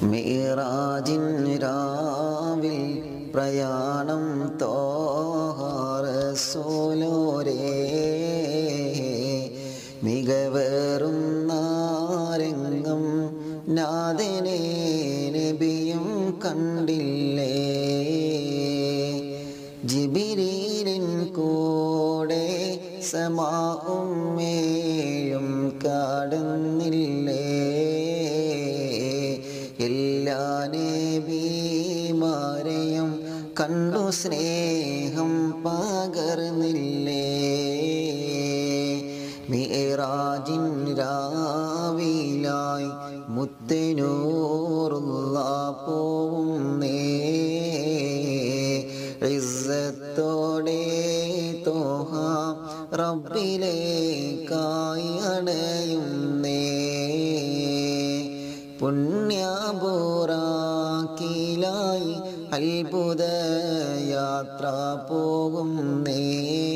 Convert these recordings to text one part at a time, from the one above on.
മിറാജിൻ രാവിൽ പ്രയാണം തോഹാറസോലോരേ മികവേറും നാരംഗം നാദനെ നബിയും കണ്ടില്ലേ ജിബിരീലിൻ കൂടെ സമാവും മേയും കാടുന്നില്ലേ എല്ലാ നബിമാരെയും കണ്ടു സ്നേഹം പകർന്നില്ലേ മിറാജിൻ രാവിലായി മുത്തനൂറുള്ള പോവുന്നേ ഇസ്സത്തോടെ തോഹ റബ്ബിലേക്കായി അണയുന്നേ പുണ്യബോറാക്കിലായി അത്ഭുത യാത്ര പോകുന്നേ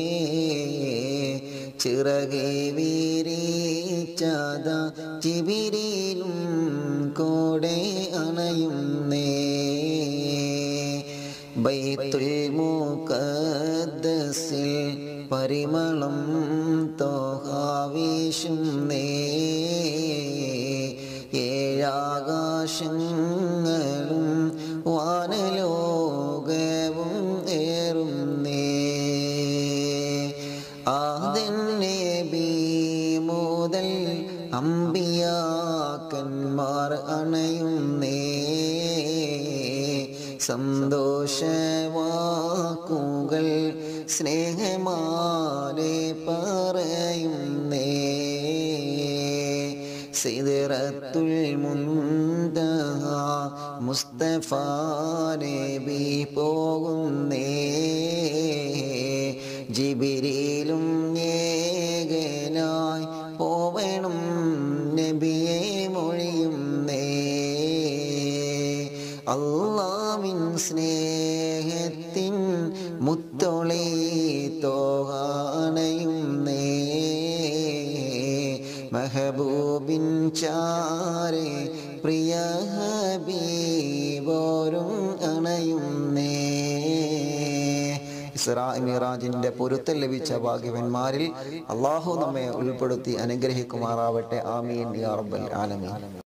ചിറകെ വീരിച്ചത ചിബിരിയിലും കൂടെ അണയുന്നേ ബൈത്തുൽ മുഖദ്സിൽ പരിമളം തോഹാവീശുന്നേ ഏഴാകാശങ്ങളും വാനലോകവും ഏറുന്നേ ആദന്നെ ബി മുതൽ അമ്പിയാക്കന്മാർ അണയുന്നേ സന്തോഷവാക്കുകൾ സ്നേഹമാലെ പറയുന്നേ സിദറത്തുൽ മുന്തഹ മുസ്തഫ നബി പോകുന്നേ ജിബിരിയിലും ഏകനായി പോവണം നബിയെ മൊഴിയുന്നേ അള്ളാവിൻ സ്നേഹത്തിൻ മുത്തൊളി തോഹാണയുന്നേ മെഹബൂബിൻ ചാരെ പ്രിയ ഹബീബോരും അണയുന്നേ ഇസ്രാ മിറാജിന്റെ പൊരുത്തം ലഭിച്ച ഭാഗ്യവന്മാരിൽ അള്ളാഹു നമ്മെ ഉൾപ്പെടുത്തി അനുഗ്രഹിക്കുമാറാവട്ടെ ആമീൻ യാ റബ്ബൽ ആലമീൻ